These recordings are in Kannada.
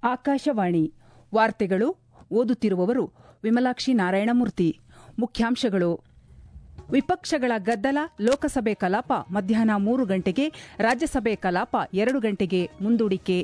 ಆಕಾಶವಾಣಿ ವಾರ್ತೆಗಳು ಓದುತ್ತಿರುವವರು ವಿಮಲಾಕ್ಷಿ ನಾರಾಯಣಮೂರ್ತಿ ಮುಖ್ಯಾಂಶಗಳು ವಿಪಕ್ಷಗಳ ಗದ್ದಲ ಲೋಕಸಭೆ ಕಲಾಪ ಮಧ್ಯಾಹ್ನ ಮೂರು ಗಂಟೆಗೆ ರಾಜ್ಯಸಭೆ ಕಲಾಪ ಎರಡು ಗಂಟೆಗೆ ಮುಂದೂಡಿಕೆ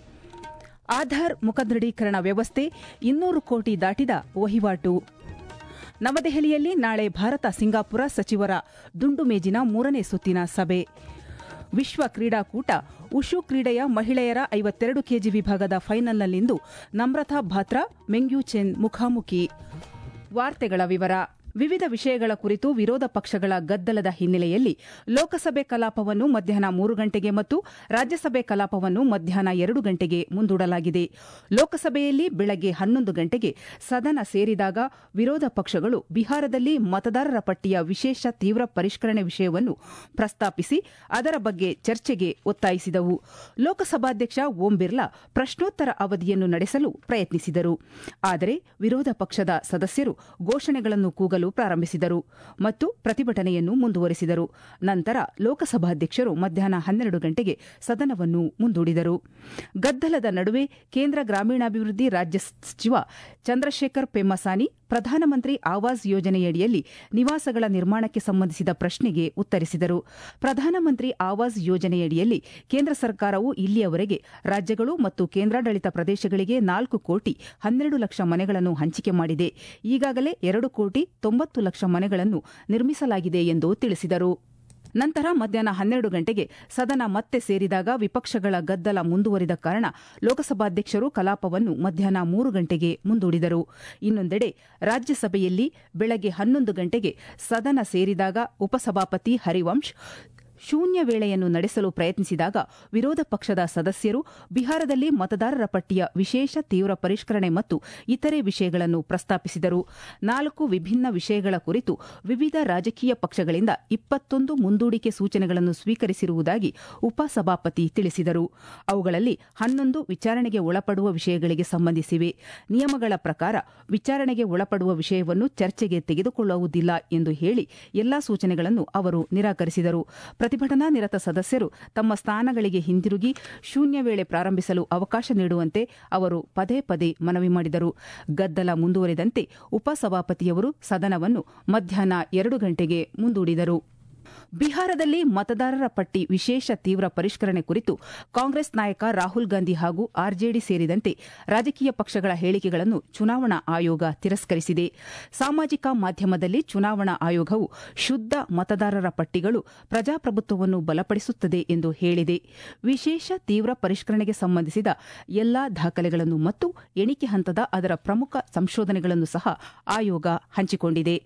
ಆಧಾರ್ ಮುಖದೃಢೀಕರಣ ವ್ಯವಸ್ಥೆ ಇನ್ನೂರು ಕೋಟಿ ದಾಟಿದ ವಹಿವಾಟು ನವದೆಹಲಿಯಲ್ಲಿ ನಾಳೆ ಭಾರತ ಸಿಂಗಾಪುರ ಸಚಿವರ ದುಂಡು ಮೇಜಿನ ಮೂರನೇ ಸುತ್ತಿನ ಸಭೆ ವಿಶ್ವ ಕ್ರೀಡಾಕೂಟ ಉಷು ಕ್ರೀಡೆಯ ಮಹಿಳೆಯರ ಐವತ್ತೆರಡು ಕೆಜಿ ವಿಭಾಗದ ಫೈನಲ್ನಲ್ಲಿಂದು ನಮ್ರತಾ ಭಾತ್ರಾ ಮೆಂಗ್ಯೂ ಚೆನ್ ಮುಖಾಮುಖಿ ವಾರ್ತೆಗಳ ವಿವರ ವಿವಿಧ ವಿಷಯಗಳ ಕುರಿತು ವಿರೋಧ ಪಕ್ಷಗಳ ಗದ್ದಲದ ಹಿನ್ನೆಲೆಯಲ್ಲಿ ಲೋಕಸಭೆ ಕಲಾಪವನ್ನು ಮಧ್ಯಾಹ್ನ ಮೂರು ಗಂಟೆಗೆ ಮತ್ತು ರಾಜ್ಯಸಭೆ ಕಲಾಪವನ್ನು ಮಧ್ಯಾಹ್ನ ಎರಡು ಗಂಟೆಗೆ ಮುಂದೂಡಲಾಗಿದೆ ಲೋಕಸಭೆಯಲ್ಲಿ ಬೆಳಗ್ಗೆ ಹನ್ನೊಂದು ಗಂಟೆಗೆ ಸದನ ಸೇರಿದಾಗ ವಿರೋಧ ಪಕ್ಷಗಳು ಬಿಹಾರದಲ್ಲಿ ಮತದಾರರ ಪಟ್ಟಿಯ ವಿಶೇಷ ತೀವ್ರ ಪರಿಷ್ಕರಣೆ ವಿಷಯವನ್ನು ಪ್ರಸ್ತಾಪಿಸಿ ಅದರ ಬಗ್ಗೆ ಚರ್ಚೆಗೆ ಒತ್ತಾಯಿಸಿದವು ಲೋಕಸಭಾಧ್ಯಕ್ಷ ಓಂ ಬಿರ್ಲಾ ಪ್ರಶ್ನೋತ್ತರ ಅವಧಿಯನ್ನು ನಡೆಸಲು ಪ್ರಯತ್ನಿಸಿದರು ಆದರೆ ವಿರೋಧ ಪಕ್ಷದ ಸದಸ್ಯರು ಘೋಷಣೆಗಳನ್ನು ಕೂಗಲು ಪ್ರಾರಂಭಿಸಿದರು ಮತ್ತು ಪ್ರತಿಭಟನೆಯನ್ನು ಮುಂದುವರೆಸಿದರು ನಂತರ ಲೋಕಸಭಾಧ್ಯಕ್ಷರು ಮಧ್ಯಾಹ್ನ ಹನ್ನೆರಡು ಗಂಟೆಗೆ ಸದನವನ್ನು ಮುಂದೂಡಿದರು ಗದ್ದಲದ ನಡುವೆ ಕೇಂದ್ರ ಗ್ರಾಮೀಣಾಭಿವೃದ್ಧಿ ರಾಜ್ಯ ಸಚಿವ ಚಂದ್ರಶೇಖರ್ ಪೆಮ್ಮಸಾನಿ ಪ್ರಧಾನಮಂತ್ರಿ ಆವಾಸ್ ಯೋಜನೆಯಡಿಯಲ್ಲಿ ನಿವಾಸಗಳ ನಿರ್ಮಾಣಕ್ಕೆ ಸಂಬಂಧಿಸಿದ ಪ್ರಶ್ನೆಗೆ ಉತ್ತರಿಸಿದರು ಪ್ರಧಾನಮಂತ್ರಿ ಆವಾಸ್ ಯೋಜನೆಯಡಿಯಲ್ಲಿ ಕೇಂದ್ರ ಸರ್ಕಾರವು ಇಲ್ಲಿಯವರೆಗೆ ರಾಜ್ಯಗಳು ಮತ್ತು ಕೇಂದ್ರಾಡಳಿತ ಪ್ರದೇಶಗಳಿಗೆ ನಾಲ್ಕು ಕೋಟಿ ಹನ್ನೆರಡು ಲಕ್ಷ ಮನೆಗಳನ್ನು ಹಂಚಿಕೆ ಮಾಡಿದೆ ಈಗಾಗಲೇ ಎರಡು ಕೋಟಿ ತೊಂಬತ್ತು ಲಕ್ಷ ಮನೆಗಳನ್ನು ನಿರ್ಮಿಸಲಾಗಿದೆ ಎಂದು ತಿಳಿಸಿದರು ನಂತರ ಮಧ್ಯಾಹ್ನ ಹನ್ನೆರಡು ಗಂಟೆಗೆ ಸದನ ಮತ್ತೆ ಸೇರಿದಾಗ ವಿಪಕ್ಷಗಳ ಗದ್ದಲ ಮುಂದುವರಿದ ಕಾರಣ ಲೋಕಸಭಾಧ್ಯಕ್ಷರು ಕಲಾಪವನ್ನು ಮಧ್ಯಾಹ್ನ ಮೂರು ಗಂಟೆಗೆ ಮುಂದೂಡಿದರು ಇನ್ನೊಂದೆಡೆ ರಾಜ್ಯಸಭೆಯಲ್ಲಿ ಬೆಳಗ್ಗೆ ಹನ್ನೊಂದು ಗಂಟೆಗೆ ಸದನ ಸೇರಿದಾಗ ಉಪಸಭಾಪತಿ ಹರಿವಂಶ್ ಶೂನ್ಯ ವೇಳೆಯನ್ನು ನಡೆಸಲು ಪ್ರಯತ್ನಿಸಿದಾಗ ವಿರೋಧ ಪಕ್ಷದ ಸದಸ್ಯರು ಬಿಹಾರದಲ್ಲಿ ಮತದಾರರ ಪಟ್ಟಿಯ ವಿಶೇಷ ತೀವ್ರ ಪರಿಷ್ಕರಣೆ ಮತ್ತು ಇತರೆ ವಿಷಯಗಳನ್ನು ಪ್ರಸ್ತಾಪಿಸಿದರು ನಾಲ್ಕು ವಿಭಿನ್ನ ವಿಷಯಗಳ ಕುರಿತು ವಿವಿಧ ರಾಜಕೀಯ ಪಕ್ಷಗಳಿಂದ ಇಪ್ಪತ್ತೊಂದು ಮುಂದೂಡಿಕೆ ಸೂಚನೆಗಳನ್ನು ಸ್ವೀಕರಿಸಿರುವುದಾಗಿ ಉಪಸಭಾಪತಿ ತಿಳಿಸಿದರು ಅವುಗಳಲ್ಲಿ ಹನ್ನೊಂದು ವಿಚಾರಣೆಗೆ ಒಳಪಡುವ ವಿಷಯಗಳಿಗೆ ಸಂಬಂಧಿಸಿವೆ ನಿಯಮಗಳ ಪ್ರಕಾರ ವಿಚಾರಣೆಗೆ ಒಳಪಡುವ ವಿಷಯವನ್ನು ಚರ್ಚೆಗೆ ತೆಗೆದುಕೊಳ್ಳುವುದಿಲ್ಲ ಎಂದು ಹೇಳಿ ಎಲ್ಲಾ ಸೂಚನೆಗಳನ್ನು ಅವರು ನಿರಾಕರಿಸಿದರು ಪ್ರತಿಭಟನಾ ನಿರತ ಸದಸ್ಯರು ತಮ್ಮ ಸ್ಥಾನಗಳಿಗೆ ಹಿಂದಿರುಗಿ ಶೂನ್ಯ ವೇಳೆ ಪ್ರಾರಂಭಿಸಲು ಅವಕಾಶ ನೀಡುವಂತೆ ಅವರು ಪದೇ ಪದೇ ಮನವಿ ಮಾಡಿದರು ಗದ್ದಲ ಮುಂದುವರೆದಂತೆ ಉಪಸಭಾಪತಿಯವರು ಸದನವನ್ನು ಮಧ್ಯಾಹ್ನ ಎರಡು ಗಂಟೆಗೆ ಮುಂದೂಡಿದರು ಬಿಹಾರದಲ್ಲಿ ಮತದಾರರ ಪಟ್ಟಿ ವಿಶೇಷ ತೀವ್ರ ಪರಿಷ್ಕರಣೆ ಕುರಿತು ಕಾಂಗ್ರೆಸ್ ನಾಯಕ ರಾಹುಲ್ ಗಾಂಧಿ ಹಾಗೂ ಆರ್ಜೆಡಿ ಸೇರಿದಂತೆ ರಾಜಕೀಯ ಪಕ್ಷಗಳ ಹೇಳಿಕೆಗಳನ್ನು ಚುನಾವಣಾ ಆಯೋಗ ತಿರಸ್ಕರಿಸಿದೆ ಸಾಮಾಜಿಕ ಮಾಧ್ಯಮದಲ್ಲಿ ಚುನಾವಣಾ ಆಯೋಗವು ಶುದ್ದ ಮತದಾರರ ಪಟ್ಟಿಗಳು ಪ್ರಜಾಪ್ರಭುತ್ವವನ್ನು ಬಲಪಡಿಸುತ್ತದೆ ಎಂದು ಹೇಳಿದೆ ವಿಶೇಷ ತೀವ್ರ ಪರಿಷ್ಕರಣೆಗೆ ಸಂಬಂಧಿಸಿದ ಎಲ್ಲಾ ದಾಖಲೆಗಳನ್ನು ಮತ್ತು ಎಣಿಕೆ ಹಂತದ ಅದರ ಪ್ರಮುಖ ಸಂಶೋಧನೆಗಳನ್ನು ಸಹ ಆಯೋಗ ಹಂಚಿಕೊಂಡಿದೆ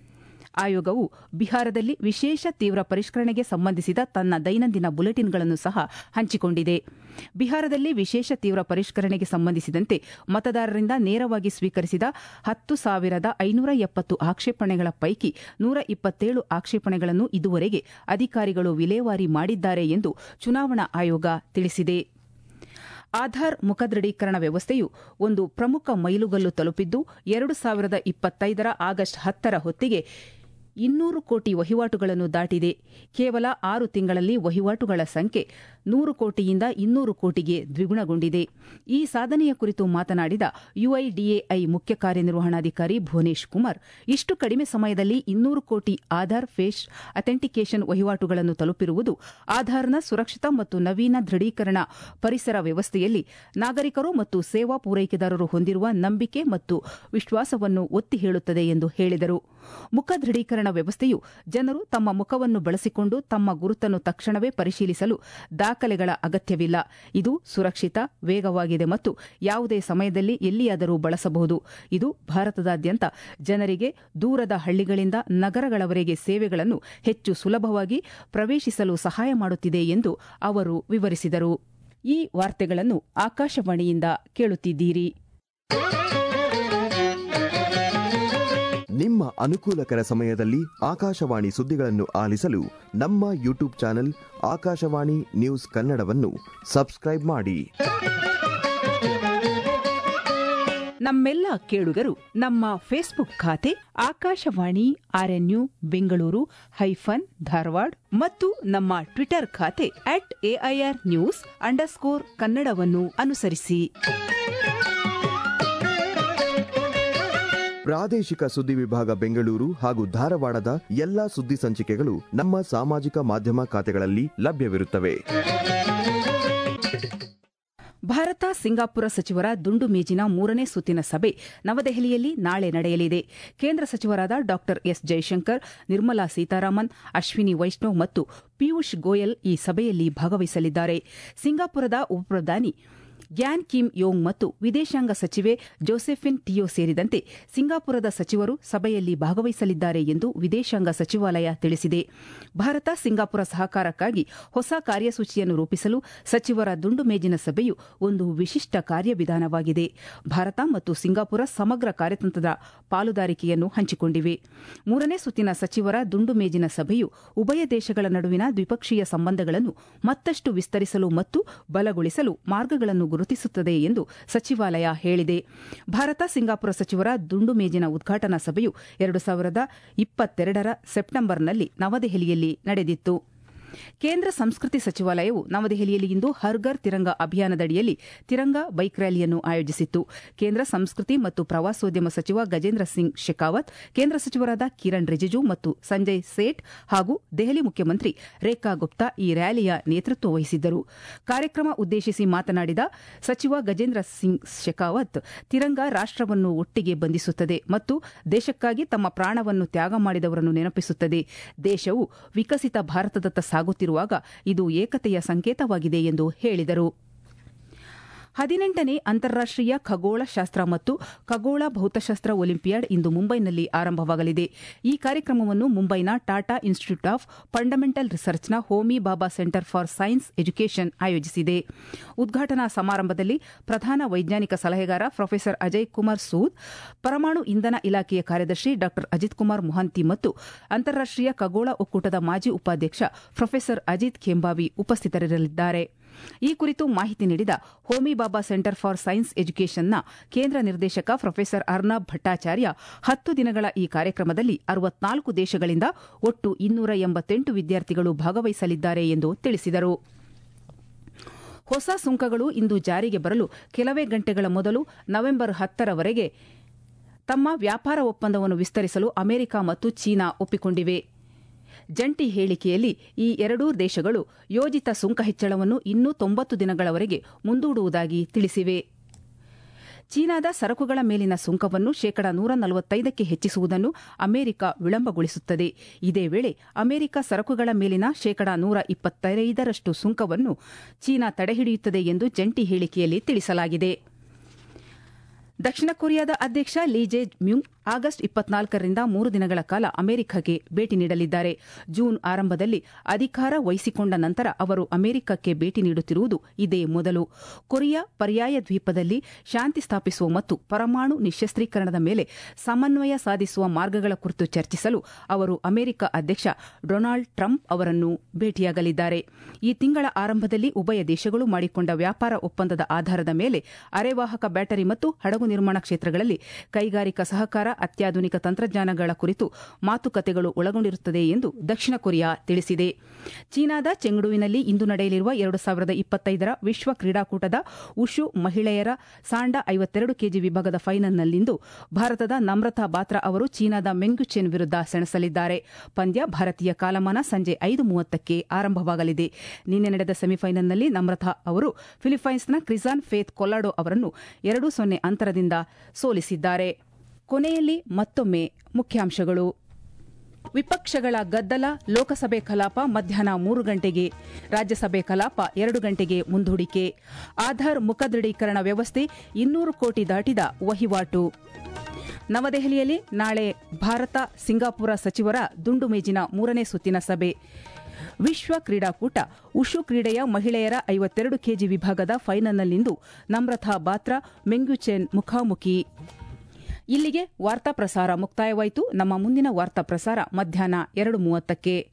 ಆಯೋಗವು ಬಿಹಾರದಲ್ಲಿ ವಿಶೇಷ ತೀವ್ರ ಪರಿಷ್ಕರಣೆಗೆ ಸಂಬಂಧಿಸಿದ ತನ್ನ ದೈನಂದಿನ ಬುಲೆಟಿನ್ಗಳನ್ನು ಸಹ ಹಂಚಿಕೊಂಡಿದೆ ಬಿಹಾರದಲ್ಲಿ ವಿಶೇಷ ತೀವ್ರ ಪರಿಷ್ಕರಣೆಗೆ ಸಂಬಂಧಿಸಿದಂತೆ ಮತದಾರರಿಂದ ನೇರವಾಗಿ ಸ್ವೀಕರಿಸಿದ ಹತ್ತು ಸಾವಿರದ ಐನೂರ ಎಪ್ಪತ್ತು ಆಕ್ಷೇಪಣೆಗಳ ಪೈಕಿ ನೂರ ಇಪ್ಪತ್ತೇಳು ಆಕ್ಷೇಪಣೆಗಳನ್ನು ಇದುವರೆಗೆ ಅಧಿಕಾರಿಗಳು ವಿಲೇವಾರಿ ಮಾಡಿದ್ದಾರೆ ಎಂದು ಚುನಾವಣಾ ಆಯೋಗ ತಿಳಿಸಿದೆ ಆಧಾರ್ ಮುಖದೃಢೀಕರಣ ವ್ಯವಸ್ಥೆಯು ಒಂದು ಪ್ರಮುಖ ಮೈಲುಗಲ್ಲು ತಲುಪಿದ್ದು ಎರಡು ಸಾವಿರದ ಇಪ್ಪತ್ತೈದರ ಆಗಸ್ಟ್ ಹತ್ತರ ಹೊತ್ತಿಗೆ ಇನ್ನೂರು ಕೋಟಿ ವಹಿವಾಟುಗಳನ್ನು ದಾಟಿದೆ ಕೇವಲ ಆರು ತಿಂಗಳಲ್ಲಿ ವಹಿವಾಟುಗಳ ಸಂಖ್ಯೆ ನೂರು ಕೋಟಿಯಿಂದ ಇನ್ನೂರು ಕೋಟಿಗೆ ದ್ವಿಗುಣಗೊಂಡಿದೆ ಈ ಸಾಧನೆಯ ಕುರಿತು ಮಾತನಾಡಿದ ಯುಐಡಿಎಐ ಮುಖ್ಯ ಕಾರ್ಯನಿರ್ವಹಣಾಧಿಕಾರಿ ಭುವನೇಶ್ ಕುಮಾರ್ ಇಷ್ಟು ಕಡಿಮೆ ಸಮಯದಲ್ಲಿ ಇನ್ನೂರು ಕೋಟಿ ಆಧಾರ್ ಫೇಸ್ ಅಥೆಂಟಿಕೇಷನ್ ವಹಿವಾಟುಗಳನ್ನು ತಲುಪಿರುವುದು ಆಧಾರ್ನ ಸುರಕ್ಷಿತ ಮತ್ತು ನವೀನ ದೃಢೀಕರಣ ಪರಿಸರ ವ್ಯವಸ್ಥೆಯಲ್ಲಿ ನಾಗರಿಕರು ಮತ್ತು ಸೇವಾ ಪೂರೈಕೆದಾರರು ಹೊಂದಿರುವ ನಂಬಿಕೆ ಮತ್ತು ವಿಶ್ವಾಸವನ್ನು ಒತ್ತಿ ಹೇಳುತ್ತದೆ ಎಂದು ಹೇಳಿದರು ಮುಖ ದೃಢೀಕರಣ ವ್ಯವಸ್ಥೆಯು ಜನರು ತಮ್ಮ ಮುಖವನ್ನು ಬಳಸಿಕೊಂಡು ತಮ್ಮ ಗುರುತನ್ನು ತಕ್ಷಣವೇ ಪರಿಶೀಲಿಸಲು ದಾಖಲೆಗಳ ಅಗತ್ಯವಿಲ್ಲ ಇದು ಸುರಕ್ಷಿತ ವೇಗವಾಗಿದೆ ಮತ್ತು ಯಾವುದೇ ಸಮಯದಲ್ಲಿ ಎಲ್ಲಿಯಾದರೂ ಬಳಸಬಹುದು ಇದು ಭಾರತದಾದ್ಯಂತ ಜನರಿಗೆ ದೂರದ ಹಳ್ಳಿಗಳಿಂದ ನಗರಗಳವರೆಗೆ ಸೇವೆಗಳನ್ನು ಹೆಚ್ಚು ಸುಲಭವಾಗಿ ಪ್ರವೇಶಿಸಲು ಸಹಾಯ ಮಾಡುತ್ತಿದೆ ಎಂದು ಅವರು ವಿವರಿಸಿದರು ಈ ವಾರ್ತೆಗಳನ್ನು ಆಕಾಶವಾಣಿಯಿಂದ ಕೇಳುತ್ತಿದ್ದೀರಿ ನಿಮ್ಮ ಅನುಕೂಲಕರ ಸಮಯದಲ್ಲಿ ಆಕಾಶವಾಣಿ ಸುದ್ದಿಗಳನ್ನು ಆಲಿಸಲು ನಮ್ಮ ಯೂಟ್ಯೂಬ್ ಚಾನೆಲ್ ಆಕಾಶವಾಣಿ ನ್ಯೂಸ್ ಕನ್ನಡವನ್ನು ಸಬ್ಸ್ಕ್ರೈಬ್ ಮಾಡಿ ನಮ್ಮೆಲ್ಲ ಕೇಳುಗರು ನಮ್ಮ ಫೇಸ್ಬುಕ್ ಖಾತೆ ಆಕಾಶವಾಣಿ ಆರ್ಎನ್ಯು ಬೆಂಗಳೂರು ಹೈಫನ್ ಧಾರವಾಡ ಮತ್ತು ನಮ್ಮ ಟ್ವಿಟರ್ ಖಾತೆ ಅಟ್ ಎಐಆರ್ ನ್ಯೂಸ್ ಅಂಡರ್ಸ್ಕೋರ್ ಕನ್ನಡವನ್ನು ಅನುಸರಿಸಿ ಪ್ರಾದೇಶಿಕ ಸುದ್ದಿ ವಿಭಾಗ ಬೆಂಗಳೂರು ಹಾಗೂ ಧಾರವಾಡದ ಎಲ್ಲಾ ಸುದ್ದಿ ಸಂಚಿಕೆಗಳು ನಮ್ಮ ಸಾಮಾಜಿಕ ಮಾಧ್ಯಮ ಖಾತೆಗಳಲ್ಲಿ ಲಭ್ಯವಿರುತ್ತವೆ ಭಾರತ ಸಿಂಗಾಪುರ ಸಚಿವರ ದುಂಡು ಮೇಜಿನ ಮೂರನೇ ಸುತ್ತಿನ ಸಭೆ ನವದೆಹಲಿಯಲ್ಲಿ ನಾಳೆ ನಡೆಯಲಿದೆ ಕೇಂದ್ರ ಸಚಿವರಾದ ಡಾ ಎಸ್ ಜೈಶಂಕರ್ ನಿರ್ಮಲಾ ಸೀತಾರಾಮನ್ ಅಶ್ವಿನಿ ವೈಷ್ಣವ್ ಮತ್ತು ಪಿಯೂಷ್ ಗೋಯಲ್ ಈ ಸಭೆಯಲ್ಲಿ ಭಾಗವಹಿಸಲಿದ್ದಾರೆ ಸಿಂಗಾಪುರದ ಉಪಪ್ರಧಾನಿ ಗ್ಯಾನ್ ಕಿಮ್ ಯೋಂಗ್ ಮತ್ತು ವಿದೇಶಾಂಗ ಸಚಿವೆ ಜೋಸೆಫಿನ್ ಟಿಯೋ ಸೇರಿದಂತೆ ಸಿಂಗಾಪುರದ ಸಚಿವರು ಸಭೆಯಲ್ಲಿ ಭಾಗವಹಿಸಲಿದ್ದಾರೆ ಎಂದು ವಿದೇಶಾಂಗ ಸಚಿವಾಲಯ ತಿಳಿಸಿದೆ ಭಾರತ ಸಿಂಗಾಪುರ ಸಹಕಾರಕ್ಕಾಗಿ ಹೊಸ ಕಾರ್ಯಸೂಚಿಯನ್ನು ರೂಪಿಸಲು ಸಚಿವರ ದುಂಡು ಮೇಜಿನ ಸಭೆಯು ಒಂದು ವಿಶಿಷ್ಟ ಕಾರ್ಯವಿಧಾನವಾಗಿದೆ ಭಾರತ ಮತ್ತು ಸಿಂಗಾಪುರ ಸಮಗ್ರ ಕಾರ್ಯತಂತ್ರದ ಪಾಲುದಾರಿಕೆಯನ್ನು ಹಂಚಿಕೊಂಡಿವೆ ಮೂರನೇ ಸುತ್ತಿನ ಸಚಿವರ ದುಂಡು ಮೇಜಿನ ಸಭೆಯು ಉಭಯ ದೇಶಗಳ ನಡುವಿನ ದ್ವಿಪಕ್ಷೀಯ ಸಂಬಂಧಗಳನ್ನು ಮತ್ತಷ್ಟು ವಿಸ್ತರಿಸಲು ಮತ್ತು ಬಲಗೊಳಿಸಲು ಮಾರ್ಗಗಳನ್ನು ಗುರುತಿಸುತ್ತದೆ ಎಂದು ಸಚಿವಾಲಯ ಹೇಳಿದೆ ಭಾರತ ಸಿಂಗಾಪುರ ಸಚಿವರ ದುಂಡು ಮೇಜಿನ ಉದ್ಘಾಟನಾ ಸಭೆಯು ಎರಡು ಸಾವಿರದ ಇಪ್ಪತ್ತೆರಡರ ಸೆಪ್ಟೆಂಬರ್ನಲ್ಲಿ ನವದೆಹಲಿಯಲ್ಲಿ ನಡೆದಿತ್ತು ಕೇಂದ್ರ ಸಂಸ್ಕೃತಿ ಸಚಿವಾಲಯವು ನವದೆಹಲಿಯಲ್ಲಿ ಇಂದು ಹರ್ಗರ್ ತಿರಂಗ ಅಭಿಯಾನದಡಿಯಲ್ಲಿ ತಿರಂಗ ಬೈಕ್ ರ್ಯಾಲಿಯನ್ನು ಆಯೋಜಿಸಿತ್ತು ಕೇಂದ್ರ ಸಂಸ್ಕೃತಿ ಮತ್ತು ಪ್ರವಾಸೋದ್ಯಮ ಸಚಿವ ಗಜೇಂದ್ರ ಸಿಂಗ್ ಶೆಖಾವತ್ ಕೇಂದ್ರ ಸಚಿವರಾದ ಕಿರಣ್ ರಿಜಿಜು ಮತ್ತು ಸಂಜಯ್ ಸೇಠ್ ಹಾಗೂ ದೆಹಲಿ ಮುಖ್ಯಮಂತ್ರಿ ರೇಖಾ ಗುಪ್ತಾ ಈ ರ್ಯಾಲಿಯ ನೇತೃತ್ವ ವಹಿಸಿದ್ದರು ಕಾರ್ಯಕ್ರಮ ಉದ್ದೇಶಿಸಿ ಮಾತನಾಡಿದ ಸಚಿವ ಗಜೇಂದ್ರ ಸಿಂಗ್ ಶೆಖಾವತ್ ತಿರಂಗ ರಾಷ್ಟವನ್ನು ಒಟ್ಟಿಗೆ ಬಂಧಿಸುತ್ತದೆ ಮತ್ತು ದೇಶಕ್ಕಾಗಿ ತಮ್ಮ ಪ್ರಾಣವನ್ನು ತ್ಯಾಗ ಮಾಡಿದವರನ್ನು ನೆನಪಿಸುತ್ತದೆ ದೇಶವು ವಿಕಸಿತ ಭಾರತದತ್ತ ಸಾಗುತ್ತಿರುವಾಗ ಇದು ಏಕತೆಯ ಸಂಕೇತವಾಗಿದೆ ಎಂದು ಹೇಳಿದರು ಹದಿನೆಂಟನೇ ಅಂತಾರಾಷ್ಟೀಯ ಖಗೋಳಶಾಸ್ತ್ರ ಮತ್ತು ಖಗೋಳ ಭೌತಶಾಸ್ತ್ರ ಒಲಿಂಪಿಯಾಡ್ ಇಂದು ಮುಂಬೈನಲ್ಲಿ ಆರಂಭವಾಗಲಿದೆ ಈ ಕಾರ್ಯಕ್ರಮವನ್ನು ಮುಂಬೈನ ಟಾಟಾ ಇನ್ಸ್ಟಿಟ್ಯೂಟ್ ಆಫ್ ಫಂಡಮೆಂಟಲ್ ರಿಸರ್ಚ್ನ Homi Bhabha centre for science education ಆಯೋಜಿಸಿದೆ ಉದ್ಘಾಟನಾ ಸಮಾರಂಭದಲ್ಲಿ ಪ್ರಧಾನ ವೈಜ್ಞಾನಿಕ ಸಲಹೆಗಾರ ಪ್ರೊಫೆಸರ್ ಅಜಯ್ ಕುಮಾರ್ ಸೂದ್ ಪರಮಾಣು ಇಂಧನ ಇಲಾಖೆಯ ಕಾರ್ಯದರ್ಶಿ ಡಾ ಅಜಿತ್ ಕುಮಾರ್ ಮೊಹಂತಿ ಮತ್ತು ಅಂತಾರಾಷ್ಟೀಯ ಖಗೋಳ ಒಕ್ಕೂಟದ ಮಾಜಿ ಉಪಾಧ್ಯಕ್ಷ ಪ್ರೊಫೆಸರ್ ಅಜಿತ್ ಖೇಂಬಾವಿ ಉಪಸ್ಥಿತರಿರಲಿದ್ದಾರೆ ಈ ಕುರಿತು ಮಾಹಿತಿ ನೀಡಿದ Homi Bhabha centre for science ಎಜುಕೇಷನ್ನ ಕೇಂದ್ರ ನಿರ್ದೇಶಕ ಪ್ರೊಫೆಸರ್ ಅರ್ನಬ್ ಭಟ್ಟಾಚಾರ್ಯ ಹತ್ತು ದಿನಗಳ ಈ ಕಾರ್ಯಕ್ರಮದಲ್ಲಿ ಅರವತ್ನಾಲ್ಕು ದೇಶಗಳಿಂದ ಒಟ್ಟು ಇನ್ನೂರ ಎಂಬತ್ತೆಂಟು ವಿದ್ಯಾರ್ಥಿಗಳು ಭಾಗವಹಿಸಲಿದ್ದಾರೆ ಎಂದು ತಿಳಿಸಿದರು ಹೊಸ ಸುಂಕಗಳು ಇಂದು ಜಾರಿಗೆ ಬರಲು ಕೆಲವೇ ಗಂಟೆಗಳ ಮೊದಲು ನವೆಂಬರ್ ಹತ್ತರವರೆಗೆ ತಮ್ಮ ವ್ಯಾಪಾರ ಒಪ್ಪಂದವನ್ನು ವಿಸ್ತರಿಸಲು ಅಮೆರಿಕ ಮತ್ತು ಚೀನಾ ಒಪ್ಪಿಕೊಂಡಿವೆ ಜಂಟಿ ಹೇಳಿಕೆಯಲ್ಲಿ ಈ ಎರಡೂ ದೇಶಗಳು ಯೋಜಿತ ಸುಂಕ ಹೆಚ್ಚಳವನ್ನು ಇನ್ನೂ ತೊಂಬತ್ತು ದಿನಗಳವರೆಗೆ ಮುಂದೂಡುವುದಾಗಿ ತಿಳಿಸಿವೆ ಚೀನಾದ ಸರಕುಗಳ ಮೇಲಿನ ಸುಂಕವನ್ನು ಶೇಕಡ ನೂರ ನಲವತ್ತೈದಕ್ಕೆ ಹೆಚ್ಚಿಸುವುದನ್ನು ಅಮೆರಿಕ ವಿಳಂಬಗೊಳಿಸುತ್ತದೆ ಇದೇ ವೇಳೆ ಅಮೆರಿಕ ಸರಕುಗಳ ಮೇಲಿನ ಶೇಕಡ ನೂರ ಇಪ್ಪತ್ತೈದರಷ್ಟು ಸುಂಕವನ್ನು ಚೀನಾ ತಡೆಹಿಡಿಯುತ್ತದೆ ಎಂದು ಜಂಟಿ ಹೇಳಿಕೆಯಲ್ಲಿ ತಿಳಿಸಲಾಗಿದೆ ದಕ್ಷಿಣ ಕೊರಿಯಾದ ಅಧ್ಯಕ್ಷ ಲೀ ಜೆ ಮ್ಯೂಂಗ್ ಆಗಸ್ಟ್ ಇಪ್ಪತ್ನಾಲ್ಕರಿಂದ ಮೂರು ದಿನಗಳ ಕಾಲ ಅಮೆರಿಕಕ್ಕೆ ಭೇಟಿ ನೀಡಲಿದ್ದಾರೆ ಜೂನ್ ಆರಂಭದಲ್ಲಿ ಅಧಿಕಾರ ವಹಿಸಿಕೊಂಡ ನಂತರ ಅವರು ಅಮೆರಿಕಕ್ಕೆ ಭೇಟಿ ನೀಡುತ್ತಿರುವುದು ಇದೇ ಮೊದಲು ಕೊರಿಯಾ ಪರ್ಯಾಯ ದ್ವೀಪದಲ್ಲಿ ಶಾಂತಿ ಸ್ಥಾಪಿಸುವ ಮತ್ತು ಪರಮಾಣು ನಿಶಸ್ತ್ರೀಕರಣದ ಮೇಲೆ ಸಮನ್ವಯ ಸಾಧಿಸುವ ಮಾರ್ಗಗಳ ಕುರಿತು ಚರ್ಚಿಸಲು ಅವರು ಅಮೆರಿಕ ಅಧ್ಯಕ್ಷ ಡೊನಾಲ್ಡ್ ಟ್ರಂಪ್ ಅವರನ್ನು ಭೇಟಿಯಾಗಲಿದ್ದಾರೆ ಈ ತಿಂಗಳ ಆರಂಭದಲ್ಲಿ ಉಭಯ ದೇಶಗಳು ಮಾಡಿಕೊಂಡ ವ್ಯಾಪಾರ ಒಪ್ಪಂದದ ಆಧಾರದ ಮೇಲೆ ಅರೆವಾಹಕ ಬ್ಯಾಟರಿ ಮತ್ತು ಹಡಗು ನಿರ್ಮಾಣ ಕ್ಷೇತ್ರಗಳಲ್ಲಿ ಕೈಗಾರಿಕಾ ಸಹಕಾರ ಅತ್ಯಾಧುನಿಕ ತಂತ್ರಜ್ಞಾನಗಳ ಕುರಿತು ಮಾತುಕತೆಗಳು ಒಳಗೊಂಡಿರುತ್ತದೆ ಎಂದು ದಕ್ಷಿಣ ಕೊರಿಯಾ ತಿಳಿಸಿದೆ ಚೀನಾದ ಚೆಂಗ್ಡುವಿನಲ್ಲಿ ಇಂದು ನಡೆಯಲಿರುವ ಎರಡು ಸಾವಿರದ ಇಪ್ಪತ್ತೈದರ ವಿಶ್ವ ಕ್ರೀಡಾಕೂಟದ ಉಷು ಮಹಿಳೆಯರ ಸಾಂಡಾ ಐವತ್ತೆರಡು ಕೆಜಿ ವಿಭಾಗದ ಫೈನಲ್ನಲ್ಲಿಂದು ಭಾರತದ ನಮ್ರತಾ ಬಾತ್ರಾ ಅವರು ಚೀನಾದ ಮೆಂಗ್ಯುಚೆನ್ ವಿರುದ್ಧ ಸೆಣಸಲಿದ್ದಾರೆ ಪಂದ್ಯ ಭಾರತೀಯ ಕಾಲಮಾನ ಸಂಜೆ ಐದು ಮೂವತ್ತಕ್ಕೆ ಆರಂಭವಾಗಲಿದೆ ನಿನ್ನೆ ನಡೆದ ಸೆಮಿಫೈನಲ್ನಲ್ಲಿ ನಮ್ರತಾ ಅವರು ಫಿಲಿಪೈನ್ಸ್ನ ಕ್ರಿಸಾನ್ ಫೇತ್ ಕೊಲಾಡೋ ಅವರನ್ನು ಎರಡು ಸೊನ್ನೆ ಅಂತರದಿಂದ ಸೋಲಿಸಿದ್ದಾರೆ ಕೊನೆಯಲ್ಲಿ ಮತ್ತೊಮ್ಮೆ ಮುಖ್ಯಾಂಶಗಳು ವಿಪಕ್ಷಗಳ ಗದ್ದಲ ಲೋಕಸಭೆ ಕಲಾಪ ಮಧ್ಯಾಹ್ನ ಮೂರು ಗಂಟೆಗೆ ರಾಜ್ಯಸಭೆ ಕಲಾಪ ಎರಡು ಗಂಟೆಗೆ ಮುಂದೂಡಿಕೆ ಆಧಾರ್ ಮುಖದೃಢೀಕರಣ ವ್ಯವಸ್ಥೆ ಇನ್ನೂರು ಕೋಟಿ ದಾಟಿದ ವಹಿವಾಟು ನವದೆಹಲಿಯಲ್ಲಿ ನಾಳೆ ಭಾರತ ಸಿಂಗಾಪುರ ಸಚಿವರ ದುಂಡು ಮೇಜಿನ ಮೂರನೇ ಸುತ್ತಿನ ಸಭೆ ವಿಶ್ವ ಕ್ರೀಡಾಕೂಟ ಉಷು ಕ್ರೀಡೆಯ ಮಹಿಳೆಯರ ಐವತ್ತೆರಡು ಕೆಜಿ ವಿಭಾಗದ ಫೈನಲ್ನಲ್ಲಿಂದು ನಮ್ರತಾ ಬಾತ್ರಾ ಮೆಂಗ್ಯುಚೆನ್ ಮುಖಾಮುಖಿ ಇಲ್ಲಿಗೆ ವಾರ್ತಾ ಪ್ರಸಾರ ಮುಕ್ತಾಯವಾಯಿತು ನಮ್ಮ ಮುಂದಿನ ವಾರ್ತಾ ಪ್ರಸಾರ ಮಧ್ಯಾಹ್ನ ಎರಡು ಮೂವತ್ತಕ್ಕೆ